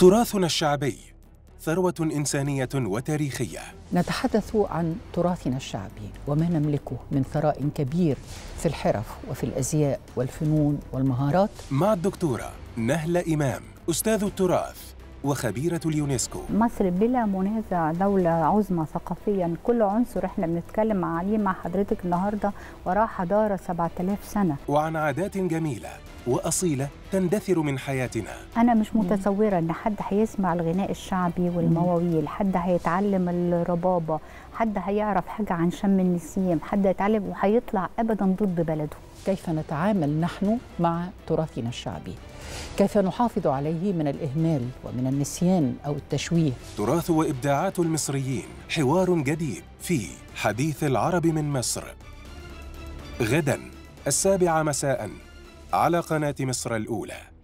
تراثنا الشعبي ثروة إنسانية وتاريخية نتحدث عن تراثنا الشعبي وما نملكه من ثراء كبير في الحرف وفي الازياء والفنون والمهارات مع الدكتورة نهلة إمام أستاذ التراث وخبيرة اليونسكو مصر بلا منازع دولة عظمى ثقافيا كل عنصر احنا بنتكلم عليه مع حضرتك النهاردة وراه حضارة 7000 سنة وعن عادات جميلة وأصيلة تندثر من حياتنا أنا مش متصورة إن حد هيسمع الغناء الشعبي والمواويل حد هيتعلم الربابة حد هيعرف حاجة عن شم النسيم حد هيتعلم وهيطلع أبدا ضد بلده كيف نتعامل نحن مع تراثنا الشعبي كيف نحافظ عليه من الإهمال ومن النسيان أو التشويه تراث وإبداعات المصريين حوار جديد في حديث العرب من مصر غدا السابعة مساء على قناة مصر الأولى